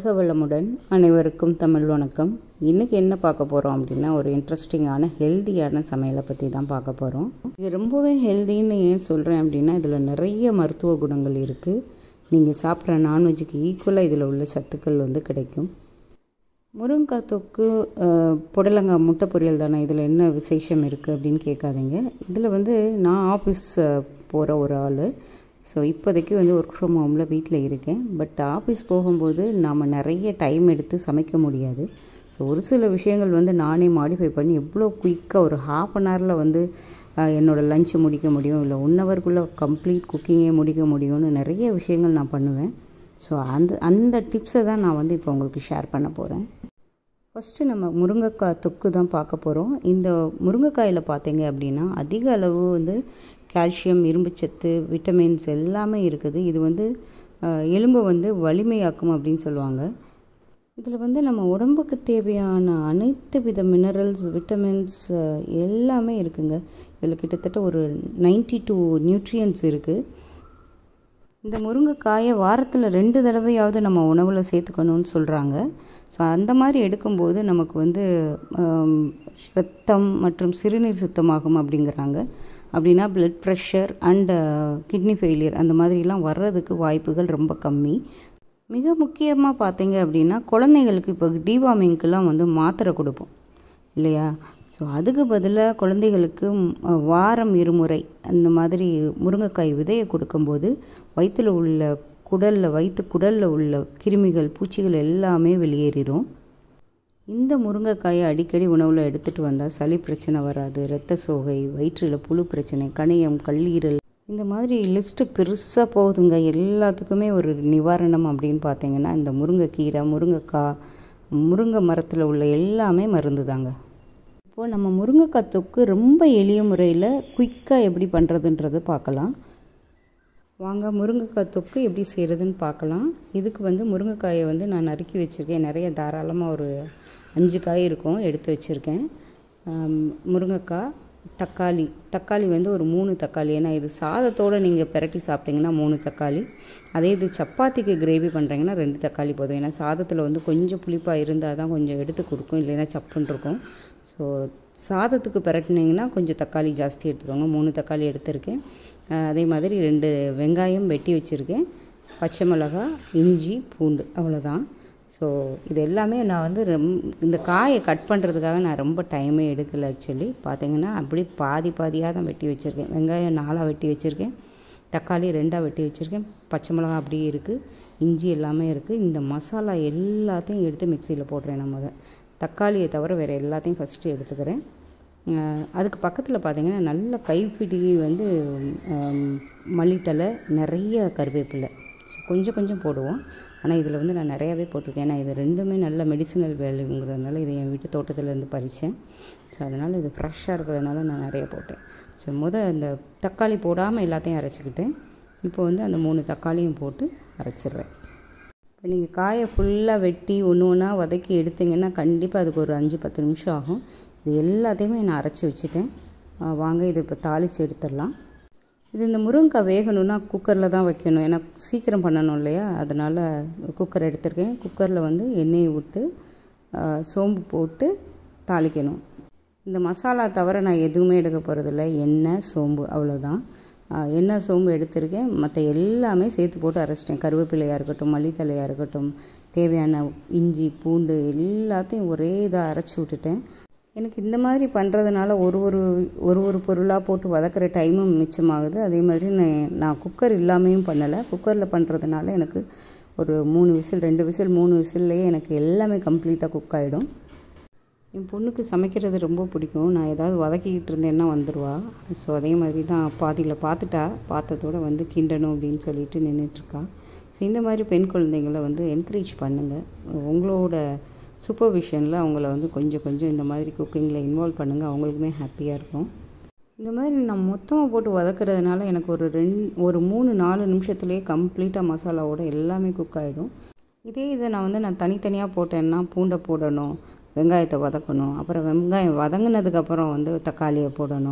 வாழ்க வளமுடன் அனைவருக்கும் தமிழ் வணக்கம் இன்றைக்கி என்ன பார்க்க போகிறோம் அப்படின்னா ஒரு இன்ட்ரெஸ்டிங்கான ஹெல்த்தியான சமையலை பற்றி தான் பார்க்க போகிறோம் இது ரொம்பவே ஹெல்த்தின்னு ஏன் சொல்கிறேன் அப்படின்னா இதில் நிறைய மருத்துவ குணங்கள் இருக்குது நீங்கள் சாப்பிட்ற நான்வெஜ்ஜுக்கு ஈக்குவலாக இதில் உள்ள சத்துக்கள் வந்து கிடைக்கும் முருங்கைக்காய் தொக்கு அஹ், புடலங்காய் முட்டை பொரியல் தானே இதில் என்ன விசேஷம் இருக்குது அப்படின்னு கேட்காதீங்க இதில் வந்து நான் ஆஃபீஸ் போகிற ஒரு ஆள் ஸோ இப்போதைக்கு வந்து ஒர்க் ஃப்ரம் ஹோமில் வீட்டில் இருக்கேன் பட் ஆஃபீஸ் போகும்போது நாம் நிறைய டைம் எடுத்து சமைக்க முடியாது ஸோ ஒரு சில விஷயங்கள் வந்து நானே மாடிஃபை பண்ணி எவ்வளோ குயிக்காக ஒரு ஹாஃப் அன் ஹவரில் வந்து அஹ், என்னோடய லஞ்சு முடிக்க முடியும் இல்லை ஒன் ஹவருக்குள்ளே கம்ப்ளீட் குக்கிங்கே முடிக்க முடியும்னு நிறைய விஷயங்கள் நான் பண்ணுவேன் ஸோ அந்த அந்த டிப்ஸை தான் நான் வந்து இப்போ உங்களுக்கு ஷேர் பண்ண போகிறேன் ஃபஸ்ட்டு நம்ம முருங்கைக்காய் தொக்கு தான் பார்க்க போகிறோம் இந்த முருங்கைக்காயில் பார்த்தீங்க அப்படின்னா அதிக அளவு வந்து கால்சியம் இரும்புச்சத்து விட்டமின்ஸ் எல்லாமே இருக்குது இது வந்து அஹ், எலும்பை வந்து வலிமையாக்கும் அப்படின்னு சொல்லுவாங்க இதில் வந்து நம்ம உடம்புக்கு தேவையான அனைத்து வித மினரல்ஸ் விட்டமின்ஸ் எல்லாமே இருக்குங்க இதில் கிட்டத்தட்ட ஒரு 92 டூ நியூட்ரியன்ஸ் இருக்குது இந்த முருங்கைக்காயை வாரத்தில் ரெண்டு தடவையாவது நம்ம உணவில் சேர்த்துக்கணும்னு சொல்கிறாங்க ஸோ அந்த மாதிரி எடுக்கும்போது நமக்கு வந்து ஆம், ரத்தம் மற்றும் சிறுநீர் சுத்தமாகும் அப்படிங்கிறாங்க அப்படின்னா blood pressure and kidney failure அந்த மாதிரிலாம் வர்றதுக்கு வாய்ப்புகள் ரொம்ப கம்மி மிக முக்கியமாக பார்த்தீங்க அப்படின்னா குழந்தைங்களுக்கு இப்போ டிவார்மிங்க்கெலாம் வந்து மாத்திரை கொடுப்போம் இல்லையா ஸோ அதுக்கு பதிலாக குழந்தைகளுக்கு ம், வாரம் இருமுறை அந்த மாதிரி முருங்கைக்காய் விதையை கொடுக்கும்போது வயிற்றில் உள்ள குடலில் வயிற்று குடலில் உள்ள கிருமிகள் பூச்சிகள் எல்லாமே வெளியேறிடும் இந்த முருங்கைக்காயை அடிக்கடி உணவில் எடுத்துகிட்டு வந்தால் சளி பிரச்சனை வராது இரத்த சோகை வயிற்றில் புழு பிரச்சனை கணையம் கல்லீரல் இந்த மாதிரி லிஸ்ட்டு பெருசாக போகுதுங்க எல்லாத்துக்குமே ஒரு நிவாரணம் அப்படின்னு பார்த்தீங்கன்னா இந்த முருங்கைக்கீரை முருங்கைக்காய் முருங்கை மரத்தில் உள்ள எல்லாமே மருந்து தாங்க இப்போது நம்ம முருங்கைக்காய் தொக்கு ரொம்ப எளிய முறையில் குயிக்காக எப்படி பண்ணுறதுன்றது பார்க்கலாம் வாங்க முருங்கைக்காய் தொக்கு எப்படி செய்கிறதுன்னு பார்க்கலாம் இதுக்கு வந்து முருங்கைக்காயை வந்து நான் நறுக்கி வச்சுருக்கேன் நிறைய தாராளமாக ஒரு அஞ்சு காய் இருக்கும் எடுத்து வச்சுருக்கேன் ஆம், முருங்கைக்காய் தக்காளி தக்காளி வந்து ஒரு மூணு தக்காளி ஏன்னா இது சாதத்தோடு நீங்கள் பிரட்டி சாப்பிட்டீங்கன்னா மூணு தக்காளி அதே இது சப்பாத்திக்கு கிரேவி பண்ணுறீங்கன்னா ரெண்டு தக்காளி போதும் ஏன்னா சாதத்தில் வந்து கொஞ்சம் புளிப்பாக இருந்தால் தான் கொஞ்சம் எடுத்து கொடுக்கும் இல்லைன்னா சப்புன்னு இருக்கும் ஸோ சாதத்துக்கு பிரட்டினீங்கன்னா கொஞ்சம் தக்காளி ஜாஸ்தி எடுத்துக்கோங்க மூணு தக்காளி எடுத்திருக்கேன் அஹ் அதே மாதிரி ரெண்டு வெங்காயம் வெட்டி வச்சுருக்கேன் பச்சை மிளகாய் இஞ்சி பூண்டு அவ்வளோதான் ஸோ இது எல்லாமே நான் வந்து ரெம் இந்த காயை கட் பண்ணுறதுக்காக நான் ரொம்ப டைமே எடுக்கலை ஆக்சுவலி பார்த்தீங்கன்னா அப்படி பாதி பாதியாக தான் வெட்டி வச்சுருக்கேன் வெங்காயம் நாலாக வெட்டி வச்சுருக்கேன் தக்காளி ரெண்டாக வெட்டி வச்சுருக்கேன் பச்சை மிளகாய் அப்படியே இருக்குது இஞ்சி எல்லாமே இருக்குது இந்த மசாலா எல்லாத்தையும் எடுத்து மிக்சியில் போடுறேன் நான் முத தக்காளியை தவிர வேறு எல்லாத்தையும் ஃபஸ்ட்டு எடுத்துக்கிறேன் அஹ் அதுக்கு பக்கத்தில் பார்த்தீங்கன்னா நல்ல கைப்பிடி வந்து ஹம், மல்லித்தழை நிறைய கருவேப்பிலை கொஞ்சம் கொஞ்சம் போடுவோம் ஆனால் இதில் வந்து நான் நிறையாவே போட்டிருக்கேன் ஏன்னா இது ரெண்டுமே நல்ல மெடிசினல் வேல்யூங்கிறதுனால இதை என் வீட்டு தோட்டத்துலேருந்து பறித்தேன் ஸோ அதனால் இது ஃப்ரெஷ்ஷாக இருக்கிறதுனால நான் நிறைய போட்டேன் ஸோ முத இந்த தக்காளி போடாமல் எல்லாத்தையும் அரைச்சிக்கிட்டேன் இப்போ வந்து அந்த மூணு தக்காளியும் போட்டு அரைச்சிடுறேன் இப்போ நீங்கள் காயை ஃபுல்லாக வெட்டி ஒன்று ஒன்றா வதக்கி எடுத்தீங்கன்னா கண்டிப்பாக அதுக்கு ஒரு அஞ்சு பத்து நிமிஷம் ஆகும் இது எல்லாத்தையுமே நான் அரைச்சி வச்சுட்டேன் ஆ, வாங்க இது இப்போ தாளித்து எடுத்துடலாம் இது இந்த முருங்கைக்காய் வேகணும்னா குக்கரில் தான் வைக்கணும் ஏன்னா சீக்கிரம் பண்ணணும் இல்லையா அதனால் குக்கர் எடுத்திருக்கேன் குக்கரில் வந்து எண்ணெயை விட்டு ஆ, சோம்பு போட்டு தாளிக்கணும் இந்த மசாலா தவிர நான் எதுவுமே எடுக்க போகிறதில்ல எண்ணெய் சோம்பு அவ்வளோதான் ஆ, எண்ணெய் சோம்பு எடுத்திருக்கேன் மற்ற எல்லாமே சேர்த்து போட்டு அரைச்சிட்டேன் கருவேப்பிலையாக இருக்கட்டும் மல்லித்தலையாக இருக்கட்டும் தேவையான இஞ்சி பூண்டு எல்லாத்தையும் ஒரே இதாக அரைச்சி விட்டுட்டேன் எனக்கு இந்த மாதிரி பண்ணுறதுனால ஒரு ஒரு ஒரு ஒரு பொருளாக போட்டு வதக்குற டைமும் மிச்சமாகுது அதே மாதிரி நான் நான் குக்கர் இல்லாமையும் பண்ணலை குக்கரில் பண்ணுறதுனால எனக்கு ஒரு மூணு விசில் ரெண்டு விசில் மூணு விசில்லையே எனக்கு எல்லாமே கம்ப்ளீட்டாக குக் ஆகிடும் என் பொண்ணுக்கு சமைக்கிறது ரொம்ப பிடிக்கும் நான் ஏதாவது வதக்கிக்கிட்டு இருந்தேன்னா வந்துடுவா ஸோ அதே மாதிரி தான் பாதியில் பார்த்துட்டா பார்த்ததோட வந்து கிண்டணும் அப்படின்னு சொல்லிட்டு நின்றுட்டுருக்கா ஸோ இந்த மாதிரி பெண் குழந்தைங்களை வந்து என்கரேஜ் பண்ணுங்கள் உங்களோட சூப்பர்விஷனில் அவங்கள வந்து கொஞ்சம் கொஞ்சம் இந்த மாதிரி குக்கிங்கில் இன்வால்வ் பண்ணுங்கள் அவங்களுக்குமே ஹாப்பியாக இருக்கும் இந்த மாதிரி நான் மொத்தமாக போட்டு வதக்குறதுனால எனக்கு ஒரு ரெண் ஒரு மூணு நாலு நிமிஷத்துலேயே கம்ப்ளீட்டாக மசாலாவோட எல்லாமே குக் ஆகிடும் இதே இதை நான் வந்து நான் தனித்தனியாக போட்டேன்னா பூண்டை போடணும் வெங்காயத்தை வதக்கணும் அப்புறம் வெங்காயம் வதங்கினதுக்கப்புறம் வந்து தக்காளியை போடணும்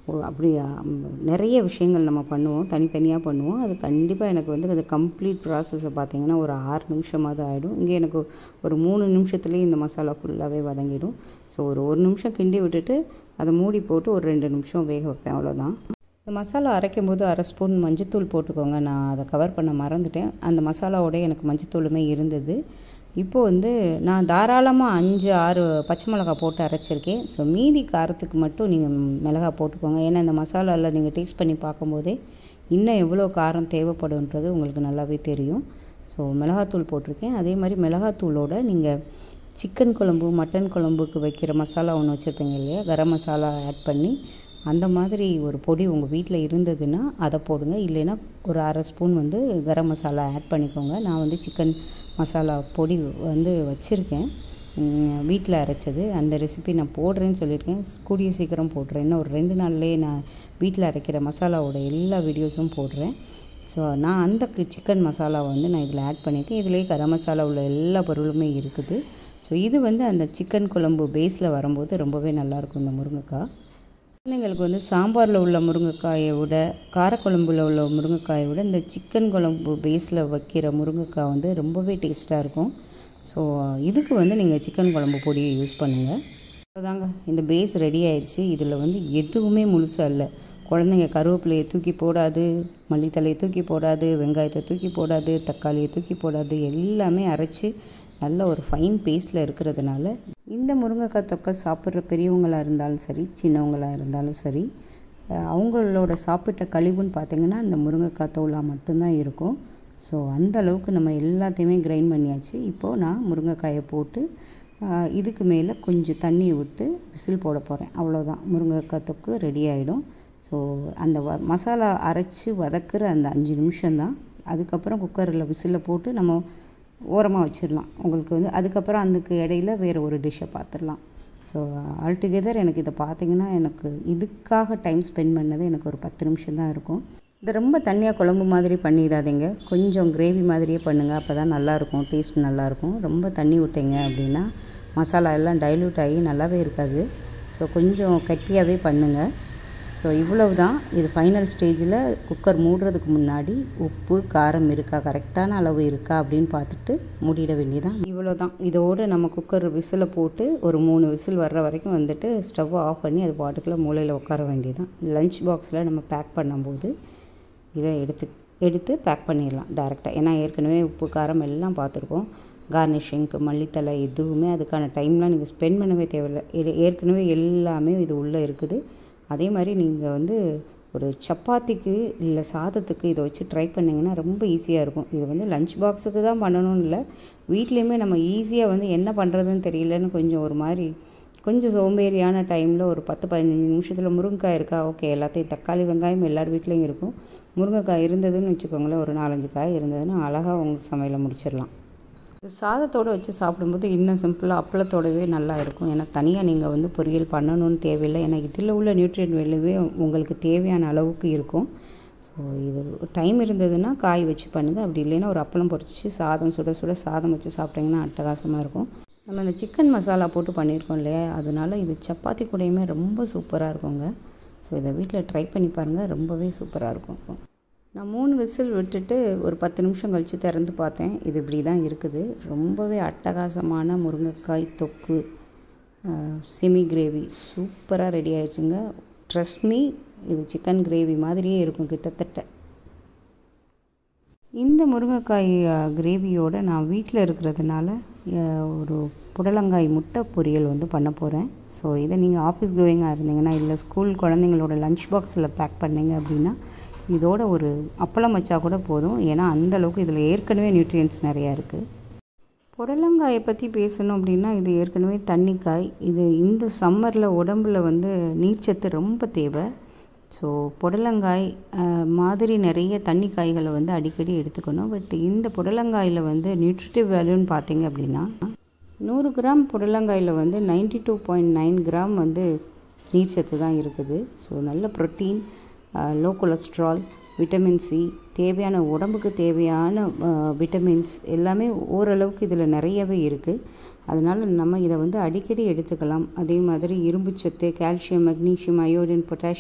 ஓ அப்படி ம், நிறைய விஷயங்கள் நம்ம பண்ணுவோம் தனித்தனியாக பண்ணுவோம் அது கண்டிப்பாக எனக்கு வந்து அது கம்ப்ளீட் ப்ராசஸை பார்த்தீங்கன்னா ஒரு ஆறு நிமிஷமாவது ஆகிடும் இங்கே எனக்கு ஒரு மூணு நிமிஷத்துலேயே இந்த மசாலா ஃபுல்லாகவே வதங்கிடும் ஸோ ஒரு ஒரு நிமிஷம் கிண்டி விட்டுட்டு அதை மூடி போட்டு ஒரு ரெண்டு நிமிஷம் வேக வைப்பேன் அவ்வளோதான் இந்த மசாலா அரைக்கும் போது அரை ஸ்பூன் மஞ்சத்தூள் போட்டுக்கோங்க நான் அதை கவர் பண்ண மறந்துட்டேன் அந்த மசாலாவோட எனக்கு மஞ்சத்தூளுமே இருந்தது இப்போ வந்து நான் தாராளமாக அஞ்சு ஆறு பச்சை மிளகாய் போட்டு அரைச்சிருக்கேன் ஸோ மீதி காரத்துக்கு மட்டும் நீங்கள் மிளகாய் போட்டுக்கோங்க ஏன்னா இந்த மசாலாவில் நீங்கள் டேஸ்ட் பண்ணி பார்க்கும்போதே இன்னும் எவ்வளோ காரம் தேவைப்படுன்றது உங்களுக்கு நல்லாவே தெரியும் ஸோ மிளகாத்தூள் போட்டிருக்கேன் அதே மாதிரி மிளகாத்தூளோட நீங்கள் சிக்கன் குழம்பு மட்டன் குழம்புக்கு வைக்கிற மசாலா ஒன்று வச்சுருப்பீங்க இல்லையா கரம் மசாலா ஆட் பண்ணி அந்த மாதிரி ஒரு பொடி உங்கள் வீட்டில் இருந்ததுன்னா அதை போடுங்க இல்லைன்னா ஒரு அரை ஸ்பூன் வந்து கரம் மசாலா ஆட் பண்ணிக்கோங்க நான் வந்து சிக்கன் மசாலா பொடி வந்து வச்சுருக்கேன் வீட்டில் அரைச்சது அந்த ரெசிபி நான் போடுறேன்னு சொல்லியிருக்கேன் கூடிய சீக்கிரம் போடுறேன் இன்னும் ஒரு ரெண்டு நாள்லேயே நான் வீட்டில் அரைக்கிற மசாலாவோட எல்லா வீடியோஸும் போடுறேன் ஸோ நான் அந்த சிக்கன் மசாலாவை வந்து நான் இதில் ஆட் பண்ணியிருக்கேன் இதுலேயே கரம் மசாலா உள்ள எல்லா பொருளுமே இருக்குது ஸோ இது வந்து அந்த சிக்கன் குழம்பு பேஸில் வரும்போது ரொம்பவே நல்லாயிருக்கும் இந்த முருங்கைக்காய் குழந்தைங்களுக்கு வந்து சாம்பாரில் உள்ள முருங்கைக்காயை விட காரக்குழம்புல உள்ள முருங்கைக்காயை விட இந்த சிக்கன் குழம்பு பேஸில் வைக்கிற முருங்கைக்காய் வந்து ரொம்பவே டேஸ்ட்டாக இருக்கும் ஸோ இதுக்கு வந்து நீங்கள் சிக்கன் குழம்பு பொடியை யூஸ் பண்ணுங்கள் அதாங்க இந்த பேஸ் ரெடி ஆயிடுச்சு இதில் வந்து எதுவுமே முழுசாக இல்லை குழந்தைங்க கருவேப்பிலையை தூக்கி போடாது மல்லித்தலையை தூக்கி போடாது வெங்காயத்தை தூக்கி போடாது தக்காளியை தூக்கி போடாது எல்லாமே அரைச்சி நல்ல ஒரு ஃபைன் பேஸ்ட்டில் இருக்கிறதுனால இந்த முருங்கைக்காய் தொக்கை சாப்பிட்ற பெரியவங்களாக இருந்தாலும் சரி சின்னவங்களாக இருந்தாலும் சரி அஹ் அவங்களோட சாப்பிட்ட கழிவுன்னு பார்த்தீங்கன்னா இந்த முருங்கைக்காய் தோலாக மட்டும்தான் இருக்கும் ஸோ அந்த அளவுக்கு நம்ம எல்லாத்தையுமே கிரைண்ட் பண்ணியாச்சு இப்போது நான் முருங்கைக்காயை போட்டு அஹ் இதுக்கு மேலே கொஞ்சம் தண்ணியை விட்டு விசில் போட போகிறேன் அவ்வளோதான் முருங்கைக்காய் தொக்கு ரெடி ஆகிடும் ஸோ அந்த வ மசாலா அரைச்சி வதக்குற அந்த அஞ்சு நிமிஷம்தான் அதுக்கப்புறம் குக்கரில் விசிலில் போட்டு நம்ம ஓரமாக வச்சிடலாம் உங்களுக்கு வந்து அதுக்கப்புறம் அதுக்கு இடையில வேறு ஒரு டிஷ்ஷை பார்த்துடலாம் ஸோ ஆல்டுகெதர் எனக்கு இதை பார்த்தீங்கன்னா எனக்கு இதுக்காக டைம் ஸ்பெண்ட் பண்ணது எனக்கு ஒரு பத்து நிமிஷம் தான் இருக்கும் இது ரொம்ப தண்ணியாக குழம்பு மாதிரி பண்ணிடாதீங்க கொஞ்சம் கிரேவி மாதிரியே பண்ணுங்கள் அப்போ தான் நல்லாயிருக்கும் டேஸ்ட் நல்லாயிருக்கும் ரொம்ப தண்ணி விட்டீங்க அப்படின்னா மசாலா எல்லாம் டைல்யூட் ஆகி நல்லாவே இருக்காது ஸோ கொஞ்சம் கட்டியாகவே பண்ணுங்கள் ஸோ இவ்வளவு தான் இது ஃபைனல் ஸ்டேஜில் குக்கர் மூடுறதுக்கு முன்னாடி உப்பு காரம் இருக்கா கரெக்டான அளவு இருக்கா அப்படின்னு பார்த்துட்டு மூடிட வேண்டியதான் இவ்வளோ தான் இதோடு நம்ம குக்கர் விசிலை போட்டு ஒரு மூணு விசில் வர்ற வரைக்கும் வந்துட்டு ஸ்டவ்வை ஆஃப் பண்ணி அது பாட்டுக்குள்ளே மூலையில் உட்கார வேண்டியதான் லஞ்ச் பாக்ஸில் நம்ம பேக் பண்ணும்போது இதை எடுத்து எடுத்து பேக் பண்ணிடலாம் டேரெக்டாக ஏன்னா ஏற்கனவே உப்பு காரம் எல்லாம் பார்த்துருக்கோம் கார்னிஷிங்க்கு மல்லித்தலை எதுவுமே அதுக்கான டைம்லாம் நீங்கள் ஸ்பெண்ட் பண்ணவே தேவையில்லை இது ஏற்கனவே எல்லாமே இது உள்ளே இருக்குது அதே மாதிரி நீங்கள் வந்து ஒரு சப்பாத்திக்கு இல்லை சாதத்துக்கு இதை வச்சு ட்ரை பண்ணிங்கன்னா ரொம்ப ஈஸியாக இருக்கும் இது வந்து லஞ்ச் பாக்ஸுக்கு தான் பண்ணணும்னு இல்லை வீட்லேயுமே நம்ம ஈஸியாக வந்து என்ன பண்ணுறதுன்னு தெரியலன்னு கொஞ்சம் ஒரு மாதிரி கொஞ்சம் சோம்பேறியான டைமில் ஒரு பத்து பதினஞ்சு நிமிஷத்தில் முருங்கைக்காய் இருக்கா ஓகே எல்லாத்தையும் தக்காளி வெங்காயம் எல்லார் வீட்லேயும் இருக்கும் முருங்கைக்காய் இருந்ததுன்னு வச்சுக்கோங்களேன் ஒரு நாலஞ்சு காய் இருந்ததுன்னா அழகாக உங்களுக்கு சமையலை முடிச்சிடலாம் சாதத்தோடு வச்சு சாப்பிடும்போது இன்னும் சிம்பிளாக அப்பளத்தோடவே நல்லா இருக்கும் ஏன்னா தனியாக நீங்கள் வந்து பொரியல் பண்ணணும்னு தேவையில்லை ஏன்னா இதில் உள்ள நியூட்ரியன் வேல்யூவே உங்களுக்கு தேவையான அளவுக்கு இருக்கும் ஸோ இது டைம் இருந்ததுன்னா காய் வச்சு பண்ணுங்கள் அப்படி இல்லைன்னா ஒரு அப்பளம் பொரிச்சு சாதம் சுட சுட சாதம் வச்சு சாப்பிட்டிங்கன்னா அட்டகாசமாக இருக்கும் நம்ம இந்த சிக்கன் மசாலா போட்டு பண்ணியிருக்கோம் இல்லையா அதனால இது சப்பாத்தி கூடயுமே ரொம்ப சூப்பராக இருக்குங்க ஸோ இதை வீட்டில் ட்ரை பண்ணி பாருங்கள் ரொம்பவே சூப்பராக இருக்கும் நான் மூணு விசில் விட்டுட்டு ஒரு பத்து நிமிஷம் கழித்து திறந்து பார்த்தேன் இது இப்படி தான் இருக்குது ரொம்பவே அட்டகாசமான முருங்கைக்காய் தொக்கு செமி கிரேவி சூப்பராக ரெடி ஆயிடுச்சுங்க ட்ரஸ்ட் மீ இது சிக்கன் கிரேவி மாதிரியே இருக்கும் கிட்டத்தட்ட இந்த முருங்கைக்காய் கிரேவியோட நான் வீட்டில் இருக்கிறதுனால அஹ், ஒரு புடலங்காய் முட்டை பொரியல் வந்து பண்ண போகிறேன் ஸோ இதை நீங்கள் ஆஃபீஸ் கோயிங்காக இருந்தீங்கன்னா இல்லை ஸ்கூல் குழந்தைங்களோட லஞ்ச் பாக்ஸில் பேக் பண்ணீங்க அப்படின்னா இதோட ஒரு அப்பளம் வச்சா கூட போதும் ஏன்னா அந்த அளவுக்கு இதில் ஏற்கனவே நியூட்ரியன்ஸ் நிறையா இருக்குது புடலங்காயை பற்றி பேசணும் அப்படின்னா இது ஏற்கனவே தண்ணிக்காய் இது இந்த சம்மரில் உடம்புல வந்து நீர்ச்சத்து ரொம்ப தேவை ஸோ புடலங்காய் அஹ், மாதிரி நிறைய தண்ணி காய்களை வந்து அடிக்கடி எடுத்துக்கணும் பட் இந்த புடலங்காயில் வந்து நியூட்ரிட்டிவ் வேல்யூன்னு பார்த்தீங்க அப்படின்னா நூறு கிராம் புடலங்காயில் வந்து ninety two point nine gram வந்து நீர்ச்சத்து தான் இருக்குது ஸோ நல்ல protein low cholesterol vitamin C தேவையான உடம்புக்கு தேவையான விட்டமின்ஸ் எல்லாமே ஓரளவுக்கு இதில் நிறையவே இருக்குது அதனால் நம்ம இதை வந்து அடிக்கடி எடுத்துக்கலாம் அதே மாதிரி இரும்புச்சத்து கால்சியம் மெக்னீஷியம் அயோடின் பொட்டாசியம்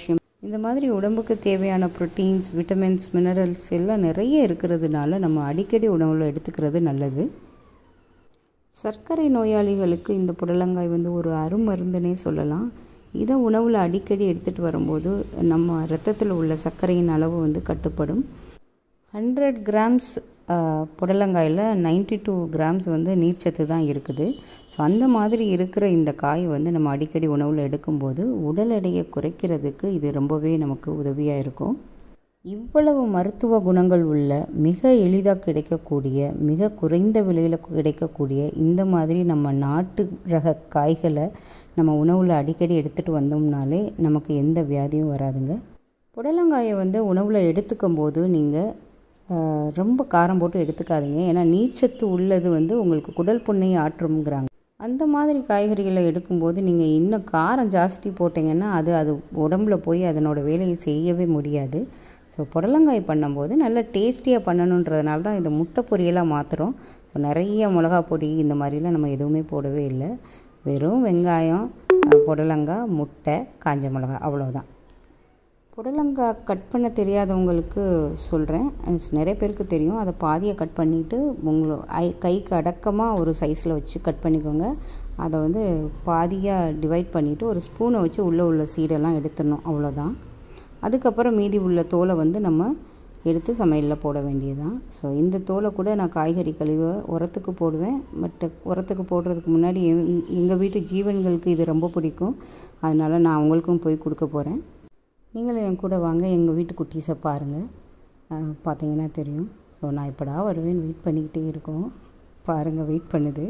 இந்த மாதிரி உடம்புக்கு தேவையான ப்ரோட்டீன்ஸ் விட்டமின்ஸ் மினரல்ஸ் எல்லாம் நிறைய இருக்கிறதுனால நம்ம அடிக்கடி உணவில் எடுத்துக்கிறது நல்லது சர்க்கரை நோயாளிகளுக்கு இந்த புடலங்காய் வந்து ஒரு அருமருந்துனே சொல்லலாம் இதை உணவில் அடிக்கடி எடுத்துகிட்டு வரும்போது நம்ம ரத்தத்தில் உள்ள சர்க்கரையின் அளவு வந்து கட்டுப்படும் ஹண்ட்ரட் கிராம்ஸ் புடலங்காயில் நைன்டி டூ கிராம்ஸ் வந்து நீர்ச்சத்து தான் இருக்குது ஸோ அந்த மாதிரி இருக்கிற இந்த காய் வந்து நம்ம அடிக்கடி உணவில் எடுக்கும்போது உடல் எடையை குறைக்கிறதுக்கு இது ரொம்பவே நமக்கு உதவியாக இருக்கும் இவ்வளவு மருத்துவ குணங்கள் உள்ள மிக எளிதாக கிடைக்கக்கூடிய மிக குறைந்த விலையில் கிடைக்கக்கூடிய இந்த மாதிரி நம்ம நாட்டு ரக காய்களை நம்ம உணவில் அடிக்கடி எடுத்துகிட்டு வந்தோம்னாலே நமக்கு எந்த வியாதியும் வராதுங்க புடலங்காயை வந்து உணவில் எடுத்துக்கும் போது நீங்கள் ரொம்ப காரம் போட்டு எடுத்துக்காதீங்க ஏன்னா நீர்ச்சத்து உள்ளது வந்து உங்களுக்கு குடல் புண்ணையை ஆற்றுங்கிறாங்க அந்த மாதிரி காய்கறிகளை எடுக்கும்போது நீங்கள் இன்னும் காரம் ஜாஸ்தி போட்டிங்கன்னா அது அது உடம்புல போய் அதனோட வேலையை செய்யவே முடியாது ஸோ புடலங்காய் பண்ணும்போது நல்லா டேஸ்டியாக பண்ணணுன்றதுனால தான் இந்த முட்டை பொரியலாக மாற்றுறோம் ஸோ நிறைய மிளகா பொடி இந்த மாதிரிலாம் நம்ம எதுவுமே போடவே இல்லை வெறும் வெங்காயம் புடலங்காய் முட்டை காஞ்ச மிளகா அவ்வளோதான் புடலங்காய் கட் பண்ண தெரியாதவங்களுக்கு சொல்கிறேன் நிறைய பேருக்கு தெரியும் அதை பாதியை கட் பண்ணிவிட்டு உங்களோ ஐ கைக்கு அடக்கமாக ஒரு சைஸில் வச்சு கட் பண்ணிக்கோங்க அதை வந்து பாதியாக டிவைட் பண்ணிவிட்டு ஒரு ஸ்பூனை வச்சு உள்ளே உள்ள சீடெல்லாம் எடுத்துடணும் அவ்வளோதான் அதுக்கப்புறம் மீதி உள்ள தோலை வந்து நம்ம எடுத்து சமையலில் போட வேண்டியதுதான் ஸோ இந்த தோலை கூட நான் காய்கறி கழிவை உரத்துக்கு போடுவேன் பட் உரத்துக்கு போடுறதுக்கு முன்னாடி எங்கள் வீட்டு ஜீவன்களுக்கு இது ரொம்ப பிடிக்கும் அதனால் நான் அவங்களுக்கும் போய் கொடுக்க போகிறேன் நீங்களும் என் கூட வாங்க எங்கள் வீட்டு குட்டீஸை பாருங்கள் பார்த்தீங்கன்னா தெரியும் ஸோ நான் இப்படா வருவேன் வெயிட் பண்ணிக்கிட்டே இருக்கோம் பாருங்கள் வெயிட் பண்ணுது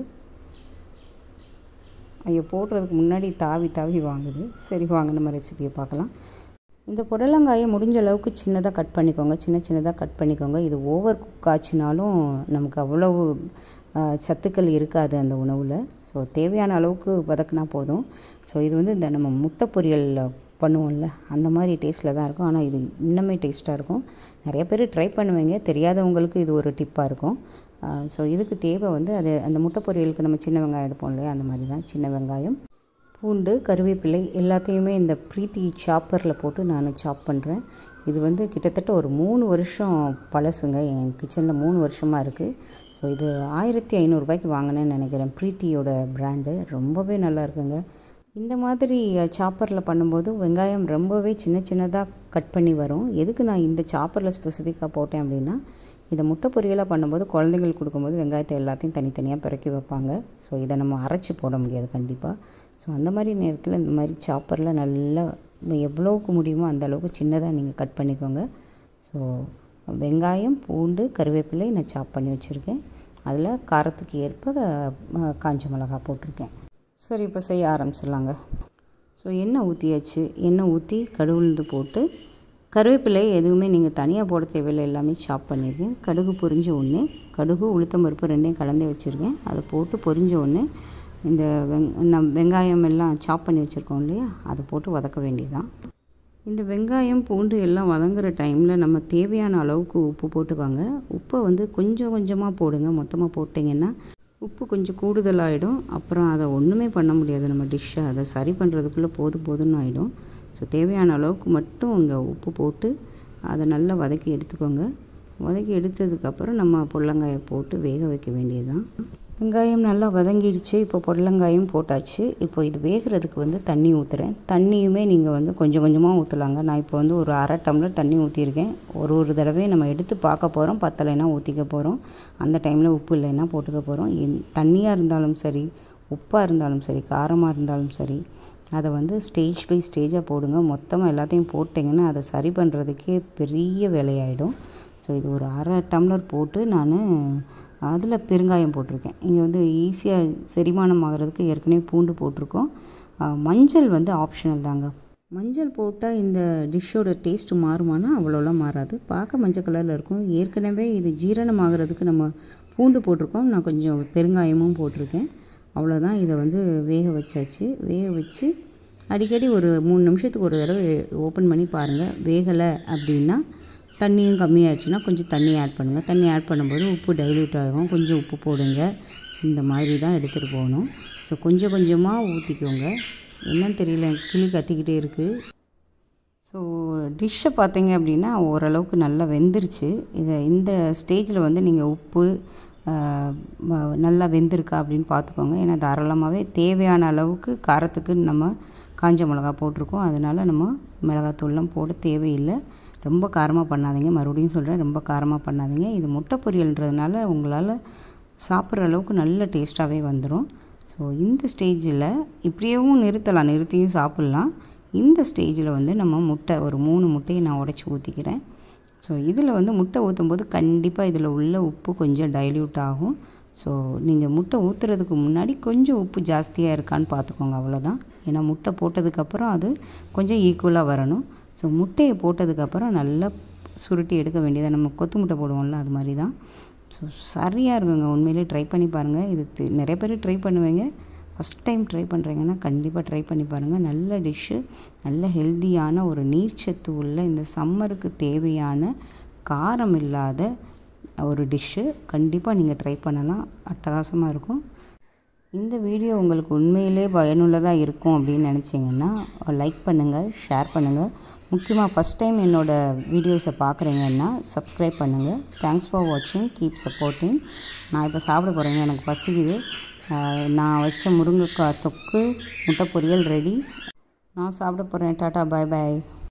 ஐயோ போடுறதுக்கு முன்னாடி தாவி தாவி வாங்குது சரி வாங்க நம்ம ரெசிபியை பார்க்கலாம் இந்த புடலங்காயை முடிஞ்ச அளவுக்கு சின்னதாக கட் பண்ணிக்கோங்க சின்ன சின்னதாக கட் பண்ணிக்கோங்க இது ஓவர் குக் ஆச்சுனாலும் நமக்கு அவ்வளவு சத்துக்கள் இருக்காது அந்த உணவில் ஸோ தேவையான அளவுக்கு வதக்குனா போதும் ஸோ இது வந்து இந்த நம்ம முட்டை பொரியல் பண்ணுவோம்ல அந்த மாதிரி டேஸ்ட்டில் தான் இருக்கும் ஆனால் இது இன்னுமே டேஸ்ட்டாக இருக்கும் நிறைய பேர் ட்ரை பண்ணுவீங்க தெரியாதவங்களுக்கு இது ஒரு டிப்பாக இருக்கும் ஸோ இதுக்கு தேவை வந்து அது அந்த முட்டை பொரியலுக்கு நம்ம சின்ன வெங்காயம் எடுப்போம் இல்லையா அந்த மாதிரி தான் சின்ன வெங்காயம் பூண்டு கருவேப்பிலை எல்லாத்தையுமே இந்த ப்ரீத்தி சாப்பரில் போட்டு நான் சாப் பண்ணுறேன் இது வந்து கிட்டத்தட்ட ஒரு மூணு வருஷம் பழசுங்க என் கிச்சனில் மூணு வருஷமாக இருக்குது ஸோ இது ஆயிரத்தி ஐநூறுரூபாய்க்கு வாங்கினேன்னு நினைக்கிறேன் ப்ரீத்தியோட ப்ராண்டு ரொம்பவே நல்லா இருக்குங்க இந்த மாதிரி சாப்பரில் பண்ணும்போது வெங்காயம் ரொம்பவே சின்ன சின்னதாக கட் பண்ணி வரும் எதுக்கு நான் இந்த சாப்பரில் ஸ்பெசிஃபிக்காக போட்டேன் அப்படின்னா இதை முட்டை பொரியலாக பண்ணும்போது குழந்தைங்களுக்கு கொடுக்கும்போது வெங்காயத்தை எல்லாத்தையும் தனித்தனியாக பிறக்கி வைப்பாங்க ஸோ இதை நம்ம அரைச்சி போட முடியாது கண்டிப்பாக ஸோ அந்த மாதிரி நேரத்தில் இந்த மாதிரி சாப்பரில் நல்லா எவ்வளோவுக்கு முடியுமோ அந்த அளவுக்கு சின்னதாக நீங்கள் கட் பண்ணிக்கோங்க ஸோ வெங்காயம் பூண்டு கருவேப்பிலை நான் சாப் பண்ணி வச்சுருக்கேன் அதில் காரத்துக்கு ஏற்ப காஞ்ச மிளகா போட்டிருக்கேன் சரி இப்போ செய்ய ஆரம்பிச்சிடலாங்க ஸோ எண்ணெய் ஊற்றியாச்சு எண்ணெய் ஊற்றி கடுகுழுந்து போட்டு கருவேப்பிலை எதுவுமே நீங்கள் தனியாக போட தேவையில்லை எல்லாமே சாப் பண்ணியிருக்கேன் கடுகு பொரிஞ்ச ஒன்று கடுகு உளுத்தம் பருப்பு ரெண்டையும் கலந்தே வச்சுருக்கேன் அதை போட்டு பொரிஞ்ச ஒன்று இந்த வெங் நம் வெங்காயம் எல்லாம் சாப் பண்ணி வச்சுருக்கோம் இல்லையா அதை போட்டு வதக்க வேண்டியதுதான் இந்த வெங்காயம் பூண்டு எல்லாம் வதங்குற டைமில் நம்ம தேவையான அளவுக்கு உப்பு போட்டுக்கோங்க உப்பை வந்து கொஞ்சம் கொஞ்சமாக போடுங்க மொத்தமாக போட்டிங்கன்னா உப்பு கொஞ்சம் கூடுதலாகிடும் அப்புறம் அதை ஒன்றுமே பண்ண முடியாது நம்ம டிஷ்ஷை அதை சரி பண்ணுறதுக்குள்ளே போதும் போதும்னு ஆகிடும் ஸோ தேவையான அளவுக்கு மட்டும் இங்கே உப்பு போட்டு அதை நல்லா வதக்கி எடுத்துக்கோங்க வதக்கி எடுத்ததுக்கப்புறம் நம்ம புடலங்காயை போட்டு வேக வைக்க வேண்டியது தான் வெங்காயம் நல்லா வதங்கிடுச்சு இப்போ புடலங்காயும் போட்டாச்சு இப்போ இது வேகிறதுக்கு வந்து தண்ணி ஊற்றுறேன் தண்ணியுமே நீங்கள் வந்து கொஞ்சம் கொஞ்சமாக ஊற்றலாங்க நான் இப்போ வந்து ஒரு அரை டம்ளர் தண்ணி ஊற்றிருக்கேன் ஒரு ஒரு தடவை நம்ம எடுத்து பார்க்க போகிறோம் பத்தலைன்னா ஊற்றிக்க போகிறோம் அந்த டைமில் உப்பு இல்லைன்னா போட்டுக்க போகிறோம் என் தண்ணியாக இருந்தாலும் சரி உப்பாக இருந்தாலும் சரி காரமாக இருந்தாலும் சரி அதை வந்து ஸ்டேஜ் பை ஸ்டேஜாக போடுங்க மொத்தமாக எல்லாத்தையும் போட்டிங்கன்னா அதை சரி பண்ணுறதுக்கே பெரிய வேலையாயிடும் ஸோ இது ஒரு அரை டம்ளர் போட்டு நான் அதில் பெருங்காயம் போட்டிருக்கேன் இங்கே வந்து ஈஸியாக செரிமானம் ஆகிறதுக்கு ஏற்கனவே பூண்டு போட்டிருக்கோம் மஞ்சள் வந்து ஆப்ஷனல் தாங்க மஞ்சள் போட்டால் இந்த டிஷ்ஷோட டேஸ்ட்டு மாறுமானா அவ்வளோலாம் மாறாது பார்க்க மஞ்சள் கலரில் இருக்கும் ஏற்கனவே இது ஜீரணம் ஆகிறதுக்கு நம்ம பூண்டு போட்டிருக்கோம் நான் கொஞ்சம் பெருங்காயமும் போட்டிருக்கேன் அவ்வளோதான் இதை வந்து வேக வச்சாச்சு வேக வச்சு அடிக்கடி ஒரு மூணு நிமிஷத்துக்கு ஒரு தடவை ஓப்பன் பண்ணி பாருங்கள் வேகலை அப்படின்னா தண்ணியும் கம்மியாகிடுச்சுன்னா கொஞ்சம் தண்ணி ஆட் பண்ணுங்கள் தண்ணி ஆட் பண்ணும்போது உப்பு டைல்யூட் ஆகும் கொஞ்சம் உப்பு போடுங்க இந்த மாதிரி தான் எடுத்துகிட்டு போகணும் ஸோ கொஞ்சம் கொஞ்சமாக ஊற்றிக்கோங்க என்னன்னு தெரியல கிளி கத்திக்கிட்டே இருக்குது ஸோ ஸோ டிஷ்ஷை பார்த்தீங்க அப்படின்னா ஓரளவுக்கு நல்லா வெந்துருச்சு இதை இந்த ஸ்டேஜில் வந்து நீங்கள் உப்பு நல்லா வெந்திருக்கா அப்படின்னு பார்த்துக்கோங்க ஏன்னா தாராளமாகவே தேவையான அளவுக்கு காரத்துக்கு நம்ம காஞ்ச மிளகா போட்டிருக்கோம் அதனால் நம்ம மிளகாத்தூள்லாம் போட தேவையில்லை ரொம்ப காரமாக பண்ணாதீங்க மறுபடியும் சொல்கிறேன் ரொம்ப காரமாக பண்ணாதீங்க இது முட்டை பொரியல்ன்றதுனால உங்களால் சாப்பிட்ற அளவுக்கு நல்ல டேஸ்ட்டாகவே வந்துடும் ஸோ இந்த ஸ்டேஜில் இப்படியேவும் நிறுத்தலாம் நிறுத்தியும் சாப்பிட்லாம் இந்த ஸ்டேஜில் வந்து நம்ம முட்டை ஒரு மூணு முட்டையை நான் உடச்சி ஊற்றிக்கிறேன் ஸோ இதில் வந்து முட்டை ஊற்றும் போது கண்டிப்பாக இதில் உள்ள உப்பு கொஞ்சம் டைல்யூட் ஆகும் ஸோ நீங்கள் முட்டை ஊற்றுறதுக்கு முன்னாடி கொஞ்சம் உப்பு ஜாஸ்தியாக இருக்கான்னு பார்த்துக்கோங்க அவ்வளோதான் ஏன்னா முட்டை போட்டதுக்கப்புறம் அது கொஞ்சம் ஈக்குவலாக வரணும் ஸோ முட்டையை போட்டதுக்கப்புறம் நல்லா சுருட்டி எடுக்க வேண்டியதை நம்ம கொத்து முட்டை போடுவோம்ல அது மாதிரி தான் ஸோ சரியாக இருக்குங்க உண்மையிலே ட்ரை பண்ணி பாருங்கள் இது நிறைய பேர் ட்ரை பண்ணுவீங்க ஃபஸ்ட் டைம் ட்ரை பண்ணுறீங்கன்னா கண்டிப்பாக ட்ரை பண்ணி பாருங்கள் நல்ல டிஷ்ஷு நல்ல ஹெல்த்தியான ஒரு நீர்ச்சத்து உள்ள இந்த சம்மருக்கு தேவையான காரம் இல்லாத ஒரு டிஷ்ஷு கண்டிப்பாக நீங்கள் ட்ரை பண்ணலாம் அட்டகாசமாக இருக்கும் இந்த வீடியோ உங்களுக்கு உண்மையிலே பயனுள்ளதாக இருக்கும் அப்படின்னு நினச்சிங்கன்னா லைக் பண்ணுங்கள் ஷேர் பண்ணுங்கள் முக்கியமாக ஃபஸ்ட் டைம் என்னோடய வீடியோஸை பார்க்குறீங்கன்னா சப்ஸ்கிரைப் பண்ணுங்கள் தேங்க்ஸ் ஃபார் வாட்சிங் கீப் சப்போர்ட்டிங் நான் இப்போ சாப்பிட போகிறேங்க எனக்கு பசிக்குது நான் வச்ச முருங்கைக்காய் தொக்கு முட்டை பொரியல் ரெடி நான் சாப்பிட போகிறேன் டாட்டா பாய் பாய்